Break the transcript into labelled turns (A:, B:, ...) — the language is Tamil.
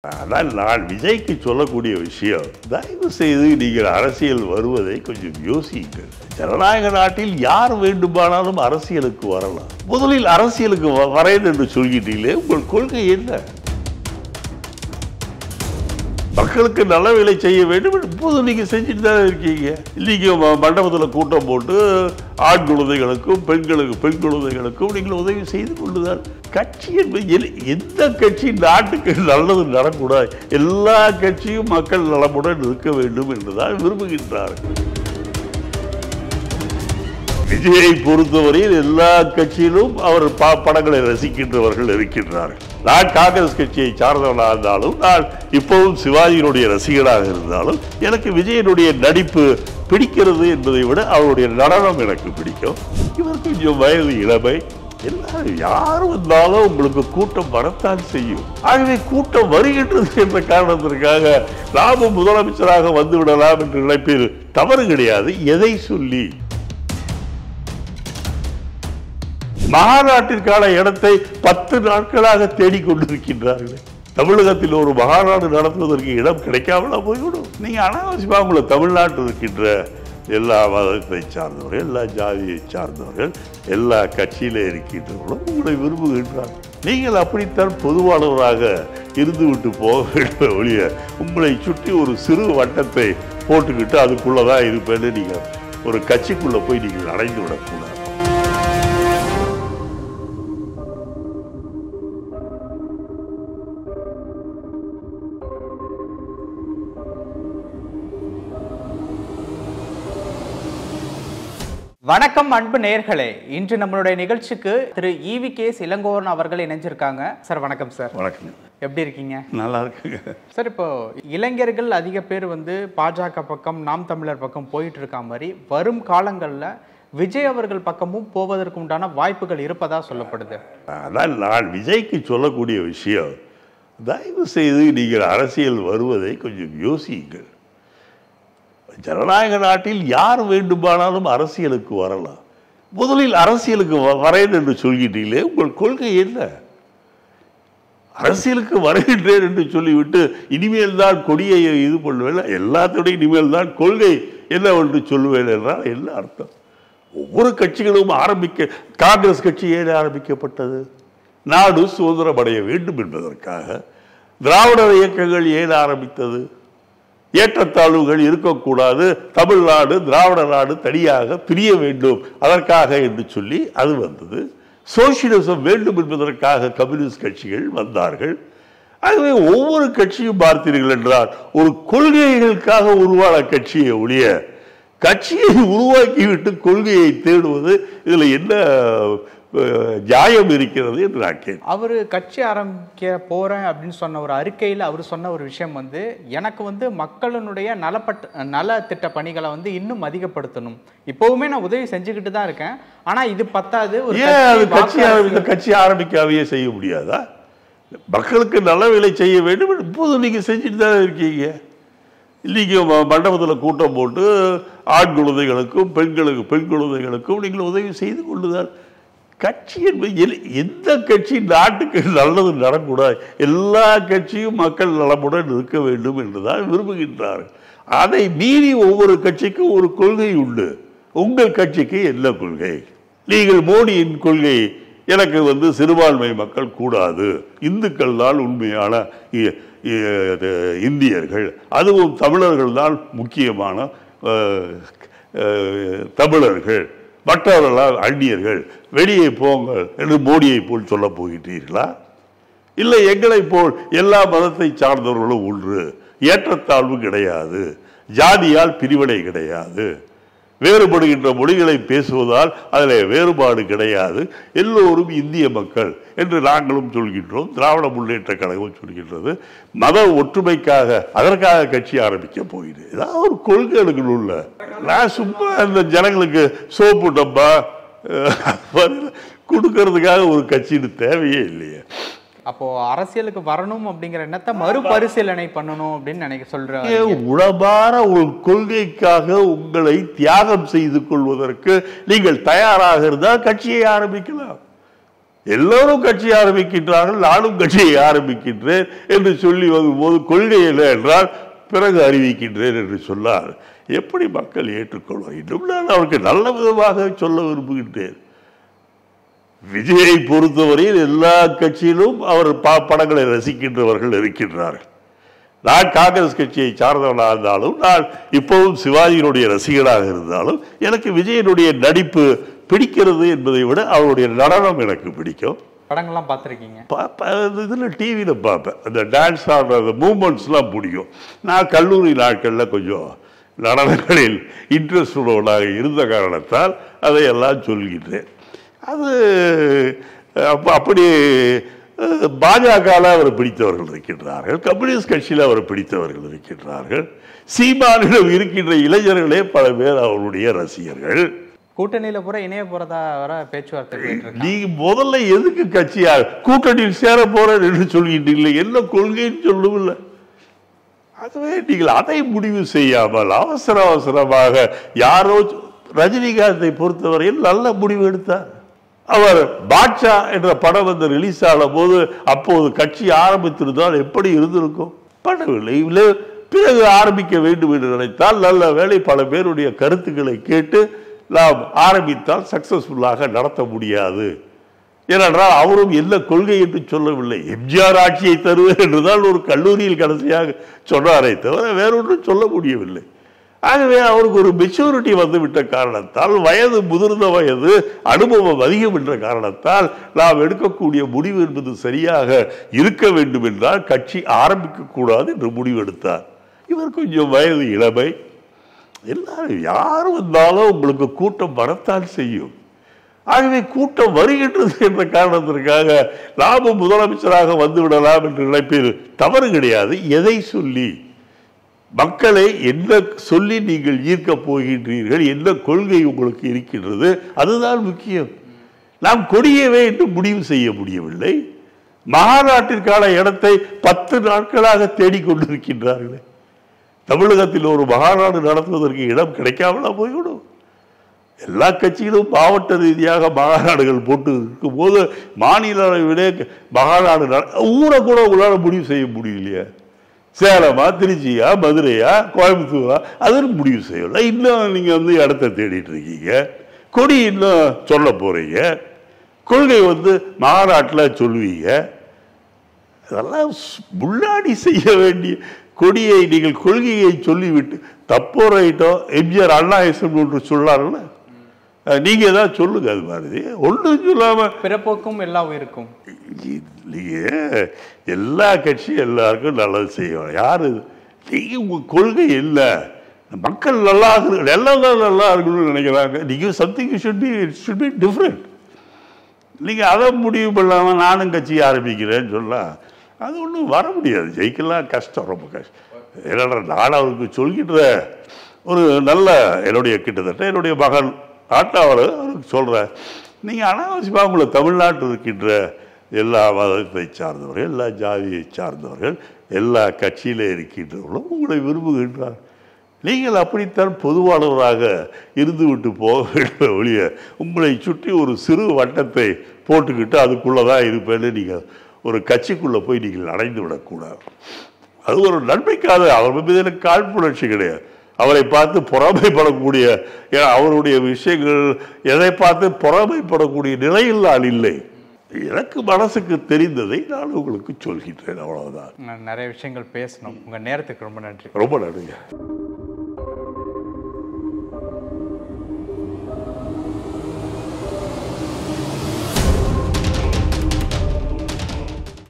A: ஆனால் நான் விஜய்க்கு சொல்லக்கூடிய விஷயம் தயவு செய்து நீங்கள் அரசியல் வருவதை கொஞ்சம் யோசியுங்கள் ஜனநாயக நாட்டில் யார் வேண்டுமானாலும் அரசியலுக்கு வரலாம் முதலில் அரசியலுக்கு வ- வரேன் என்று சொல்கிறீர்களே உங்கள் கொள்கை என்ன மக்களுக்கு நல்ல வேலை செய்ய வேண்டும் என்று இப்போது நீங்க செஞ்சுட்டு தானே இருக்கீங்க நீங்க ம- மண்டபத்துல கூட்டம் போட்டு ஆண் குழந்தைகளுக்கும் பெண்களுக்கு பெண் குழந்தைகளுக்கும் நீங்கள் உதவி செய்து கொண்டுதான் கட்சி என்பது எல்- எந்த கட்சி நாட்டுக்கு நல்லது நடக்கூடாது எல்லா கட்சியும் மக்கள் நலமுடன் இருக்க வேண்டும் என்றுதான் விரும்புகின்றார்கள் விஜயை பொறுத்தவரையில் எல்லா கட்சியிலும் அவர் பா- படங்களை ரசிக்கின்றவர்கள் இருக்கின்றார்கள் நான் காங்கிரஸ் கட்சியை சார்ந்தவனாக இருந்தாலும் நான் இப்போவும் சிவாஜியினுடைய ரசிகனாக இருந்தாலும் எனக்கு விஜயனுடைய நடிப்பு பிடிக்கிறது என்பதை விட அவருடைய நடனம் எனக்கு பிடிக்கும் இவர் கொஞ்சம் வயது இளமை எல்லாரும் யார் வந்தாலும் உங்களுக்கு கூட்டம் வரத்தான் செய்யும் ஆகவே கூட்டம் வருகின்றது என்ற காரணத்திற்காக நாமும் முதலமைச்சராக வந்து விடலாம் என்று நினைப்பது தவறு கிடையாது எதை சொல்லி மகாநாட்டிற்கான இடத்தை பத்து நாட்களாக தேடிக்கொண்டிருக்கின்றார்கள் தமிழகத்தில் ஒரு மகாநாடு நடத்துவதற்கு இடம் கிடைக்காமலா போய்விடும் நீங்க அனாவசியமா உங்களை தமிழ்நாட்டில் இருக்கின்ற எல்லா மதத்தை சார்ந்தவர்கள் எல்லா ஜாதியை சார்ந்தவர்கள் எல்லா கட்சியில இருக்கின்றவர்களும் உங்களை விரும்புகின்றார்கள் நீங்கள் அப்படித்தான் பொதுவானவராக இருந்துவிட்டு போக வேண்டும் ஒழிய உங்களை சுற்றி ஒரு சிறு வட்டத்தை போட்டுக்கிட்டு அதுக்குள்ளதான் இருப்பேன்னு நீங்க ஒரு கட்சிக்குள்ள போய் நீங்கள் அடைந்து விடக்கூடாது
B: வணக்கம் அன்பு நேர்களே இன்று நம்மளுடைய நிகழ்ச்சிக்கு திரு ஈவி கே இளங்கோவன் அவர்கள் இணைஞ்சிருக்காங்க சார் வணக்கம் சார்
A: வணக்கம்
B: எப்படி இருக்கீங்க
A: நல்லா இருக்குங்க
B: சார் இப்போ இளைஞர்கள் அதிக பேர் வந்து பாஜக பக்கம் நாம் தமிழர் பக்கம் போயிட்டு இருக்க மாதிரி வரும் காலங்களில் விஜய் அவர்கள் பக்கமும் போவதற்கு உண்டான வாய்ப்புகள் இருப்பதா சொல்லப்படுது
A: ஆனால் நான் விஜய்க்கு சொல்லக்கூடிய விஷயம் தயவு செய்து நீங்கள் அரசியல் வருவதை கொஞ்சம் யோசியுங்கள் ஜனநாயக நாட்டில் யார் வேண்டுமானாலும் அரசியலுக்கு வரலாம் முதலில் அரசியலுக்கு வ- வரேன் என்று சொல்கிறீர்களே உங்கள் கொள்கை என்ன அரசியலுக்கு வருகின்றேன் என்று சொல்லிவிட்டு இனிமேல் தான் கொடியை இது பண்ணுவேன் எல்லாத்தோட இனிமேல் தான் கொள்கை என்னவென்று சொல்லுவேன் என்றால் என்ன அர்த்தம் ஒவ்வொரு கட்சிகளும் ஆரம்பிக்க காங்கிரஸ் கட்சி ஏன் ஆரம்பிக்கப்பட்டது நாடு சுதந்திரம் அடைய வேண்டும் என்பதற்காக திராவிடர் இயக்கங்கள் ஏன் ஆரம்பித்தது ஏற்றத்தாழ்வுகள் இருக்கக்கூடாது தமிழ்நாடு திராவிட நாடு தனியாக பிரிய வேண்டும் அதற்காக என்று சொல்லி அது வந்தது சோசியலிசம் வேண்டும் என்பதற்காக கம்யூனிஸ்ட் கட்சிகள் வந்தார்கள் ஆகவே ஒவ்வொரு கட்சியும் பார்த்தீர்கள் என்றால் ஒரு கொள்கைகளுக்காக உருவான கட்சியை ஒழிய கட்சியை உருவாக்கிவிட்டு கொள்கையை தேடுவது இதுல என்ன அஹ், நியாயம் இருக்கிறது என்று நான் கேட்டேன்
B: அவர் கட்சி ஆரம்பிக்க போறேன் அப்படின்னு சொன்ன ஒரு அறிக்கையில் அவர் சொன்ன ஒரு விஷயம் வந்து எனக்கு வந்து மக்களினுடைய நலப்பட்ட நல திட்ட பணிகளை வந்து இன்னும் அதிகப்படுத்தணும் இப்போவுமே நான் உதவி செஞ்சுக்கிட்டு தான் இருக்கேன் ஆனா இது பத்தாது ஒரு
A: ஏன் அது
B: கட்சி
A: கட்சி ஆரம்பித்த கட்சி ஆரம்பிக்காமையே செய்ய முடியாதா மக்களுக்கு நல்ல வேலை செய்ய வேண்டும் என்று இப்போது நீங்க செஞ்சுட்டு தானே இருக்கீங்க நீங்க ம- மண்டபத்துல கூட்டம் போட்டு ஆண் குழந்தைகளுக்கும் பெண்களுக்கு பெண் குழந்தைகளுக்கும் நீங்கள் உதவி செய்து கொண்டுதான் கட்சி என்பது எல்- எந்த கட்சி நாட்டுக்கு நல்லது நடக்கூடாது எல்லா கட்சியும் மக்கள் நலமுடன் இருக்க வேண்டும் என்றுதான் விரும்புகின்றார்கள் அதை மீறி ஒவ்வொரு கட்சிக்கும் ஒரு கொள்கை உண்டு உங்கள் கட்சிக்கு என்ன கொள்கை நீங்கள் மோடியின் கொள்கை எனக்கு வந்து சிறுபான்மை மக்கள் கூடாது இந்துக்கள் தான் உண்மையான இ- இ- இது இந்தியர்கள் அதுவும் தமிழர்கள் தான் முக்கியமான அஹ், அஹ், தமிழர்கள் மற்றவர்களால் அந்நியர்கள் வெளியே போங்கள் என்று மோடியை போல் சொல்லப் போகின்றீர்களா இல்லை எங்களைப் போல் எல்லா மதத்தை சார்ந்தவர்களும் ஒன்று ஏற்றத்தாழ்வு கிடையாது ஜாதியால் பிரிவினை கிடையாது வேறுபடுகின்ற மொழிகளை பேசுவதால் அதில் வேறுபாடு கிடையாது எல்லோரும் இந்திய மக்கள் என்று நாங்களும் சொல்கின்றோம் திராவிட முன்னேற்ற கழகம் சொல்கின்றது மத ஒற்றுமைக்காக அதற்காக கட்சி ஆரம்பிக்க போகிறேன் ஏதாவது ஒரு கொள்கை எடுக்கணும்ல நான் சும்மா அந்த ஜனங்களுக்கு சோப்பு டப்பா அஹ், கொடுக்கறதுக்காக ஒரு கட்சின்னு தேவையே இல்லையே
B: அப்போ அரசியலுக்கு வரணும் அப்படிங்கிற எண்ணத்தை மறுபரிசீலனை பண்ணணும் அப்படின்னு நினைக்க சொல்ற
A: உளமாற ஒரு கொள்கைக்காக உங்களை தியாகம் செய்து கொள்வதற்கு நீங்கள் தயாராக இருந்தால் கட்சியை ஆரம்பிக்கலாம் எல்லோரும் கட்சி ஆரம்பிக்கின்றார்கள் நானும் கட்சியை ஆரம்பிக்கின்றேன் என்று சொல்லி வரும்போது கொள்கை இல்லை என்றால் பிறகு அறிவிக்கின்றேன் என்று சொன்னார் எப்படி மக்கள் ஏற்றுக்கொள்வார் இன்னும் நான் அவருக்கு நல்ல விதமாக சொல்ல விரும்புகின்றேன் விஜயை பொறுத்தவரையில் எல்லா கட்சியிலும் அவர் ப- படங்களை ரசிக்கின்றவர்கள் இருக்கின்றார்கள் நான் காங்கிரஸ் கட்சியை சார்ந்தவனாக இருந்தாலும் நான் இப்போவும் சிவாஜியினுடைய ரசிகனாக இருந்தாலும் எனக்கு விஜயனுடைய நடிப்பு பிடிக்கிறது என்பதை விட அவருடைய நடனம் எனக்கு பிடிக்கும்
B: படங்கள்லாம் பார்த்துருக்கீங்க
A: இதில் டிவியில் பார்ப்பேன் அந்த டான்ஸ் ஆடுற அந்த மூமெண்ட்ஸ்லாம் பிடிக்கும் நான் கல்லூரி நாட்களில் கொஞ்சம் நடனங்களில் இன்ட்ரெஸ்ட் உள்ளவனாக இருந்த காரணத்தால் அதையெல்லாம் சொல்கின்றேன் அது அப்ப அப்படி பாஜகவில் அவர் பிடித்தவர்கள் இருக்கின்றார்கள் கம்யூனிஸ்ட் கட்சியில் அவர் பிடித்தவர்கள் இருக்கின்றார்கள் சீமானிடம் இருக்கின்ற இளைஞர்களே பல பேர் அவருடைய ரசிகர்கள்
B: கூட்டணியில பூரா இணைய போறதா வர பேச்சுவார்த்தை போயிட்டு இருக்கு
A: நீ முதல்ல எதுக்கு கட்சியா கூட்டணியில் சேர போறேன் என்று சொல்கின்றீங்களே என்ன கொள்கைன்னு சொல்லவில்லை ஆகவே நீங்கள் அதை முடிவு செய்யாமல் அவசர அவசரமாக யாரோ ரஜினிகாந்தை பொறுத்தவரையில் நல்ல முடிவு எடுத்தார் அவர் பாட்ஷா என்ற படம் வந்து ரிலீஸ் ஆன போது அப்போது கட்சி ஆரம்பித்திருந்தால் எப்படி இருந்திருக்கும் பண்ணவில்லை இல்லை பிறகு ஆரம்பிக்க வேண்டும் என்று நினைத்தால் நல்ல வேளை பல பேருடைய கருத்துக்களை கேட்டு நாம் ஆரம்பித்தால் சக்சஸ்ஃபுல்லாக நடத்த முடியாது ஏனென்றால் அவரும் என்ன கொள்கை என்று சொல்லவில்லை எம்ஜிஆர் ஆட்சியை தருவேன் என்றுதான் ஒரு கல்லூரியில் கடைசியாக சொன்னாரே தவிர வேறொன்றும் சொல்ல முடியவில்லை ஆகவே அவருக்கு ஒரு மெச்சூரிட்டி வந்துவிட்ட காரணத்தால் வயது முதிர்ந்த வயது அனுபவம் அதிகம் என்ற காரணத்தால் நாம் எடுக்கக்கூடிய முடிவு என்பது சரியாக இருக்க வேண்டும் என்றால் கட்சி ஆரம்பிக்க கூடாது என்று முடிவெடுத்தார் இவர் கொஞ்சம் வயது இளமை எல்லாரும் யார் வந்தாலும் உங்களுக்கு கூட்டம் வரத்தான் செய்யும் ஆகவே கூட்டம் வருகின்றது என்ற காரணத்திற்காக நாமும் முதலமைச்சராக வந்து விடலாம் என்று நினைப்பது தவறு கிடையாது எதை சொல்லி மக்களை என்ன சொல்லி நீங்கள் ஈர்க்க போகின்றீர்கள் என்ன கொள்கை உங்களுக்கு இருக்கின்றது அதுதான் முக்கியம் நாம் கொடியவே என்று முடிவு செய்ய முடியவில்லை மகாநாட்டிற்கான இடத்தை பத்து நாட்களாக தேடிக்கொண்டிருக்கின்றார்களே தமிழகத்தில் ஒரு மகாநாடு நடத்துவதற்கு இடம் கிடைக்காமலா போய்விடும் எல்லா கட்சிகளும் மாவட்ட ரீதியாக மகாநாடுகள் போட்டு இருக்கும்போது மாநில அளவிலே மகாநாடு நட- ஊரை கூட உங்களால் முடிவு செய்ய முடியலையே சேலமா திருச்சியா மதுரையா கோயம்புத்தூரா அதுன்னு முடிவு செய்யல இன்னும் நீங்கள் வந்து இடத்த தேடிட்டு இருக்கீங்க கொடி இன்னும் சொல்ல போறீங்க கொள்கை வந்து மாநாட்டில் சொல்லுவீங்க அதெல்லாம் ஸ்- முன்னாடி செய்ய வேண்டிய கொடியை நீங்கள் கொள்கையை சொல்லிவிட்டு தப்போ ரைட்டோ எம்ஜிஆர் அண்ணாயிசம் ஒன்று சொல்லாருல்ல அஹ் நீங்க ஏதாவது சொல்லுங்க அது மாதிரி ஒன்றும் சொல்லாம
B: பிறப்போக்கும் எல்லா உயிருக்கும்
A: இல்லையே எல்லா கட்சியும் எல்லாருக்கும் நல்லது செய்யும் யாரு நீங்க உங்க கொள்கை இல்லை மக்கள் நல்லா இருக்கணும் எல்லாம் தான் நல்லா இருக்கணும்னு நினைக்கிறாங்க நீங்க something should be should be different நீங்க அதை முடிவு பண்ணாம நானும் கட்சி ஆரம்பிக்கிறேன்னு சொல்ல அது ஒன்றும் வர முடியாது ஜெயிக்கலாம் கஷ்டம் ரொம்ப கஷ்டம் ஏன்னா நான் அவருக்கு சொல்கின்ற ஒரு நல்ல என்னுடைய கிட்டத்தட்ட என்னுடைய மகன் ஆட்டாவர் அவருக்கு சொல்கிறேன் நீங்கள் அனாவசியமாக உங்களை தமிழ்நாட்டில் இருக்கின்ற எல்லா மதத்தை சார்ந்தவர்கள் எல்லா ஜாதியை சார்ந்தவர்கள் எல்லா கட்சியில் இருக்கின்றவர்களும் உங்களை விரும்புகின்றார் நீங்கள் அப்படித்தான் பொதுவானவராக இருந்துவிட்டு போக வேண்டும் ஒழிய உங்களை சுற்றி ஒரு சிறு வட்டத்தை போட்டுக்கிட்டு அதுக்குள்ளே தான் இருப்பேன்னு நீங்கள் ஒரு கட்சிக்குள்ளே போய் நீங்கள் அடைந்து விடக்கூடாது அது ஒரு நன்மைக்காக அவர் மீது எனக்கு காழ்ப்புணர்ச்சி கிடையாது அவரை பார்த்து பொறாமைப்படக்கூடிய ஏன்னா அவருடைய விஷயங்கள் எதை பார்த்து பொறாமைப்படக்கூடிய நிலையில் நான் இல்லை எனக்கு மனசுக்கு தெரிந்ததை நான் உங்களுக்கு சொல்கின்றேன் அவ்வளவுதான்
B: நிறைய விஷயங்கள் பேசணும் உங்க நேரத்துக்கு ரொம்ப நன்றி
A: ரொம்ப நன்றிங்க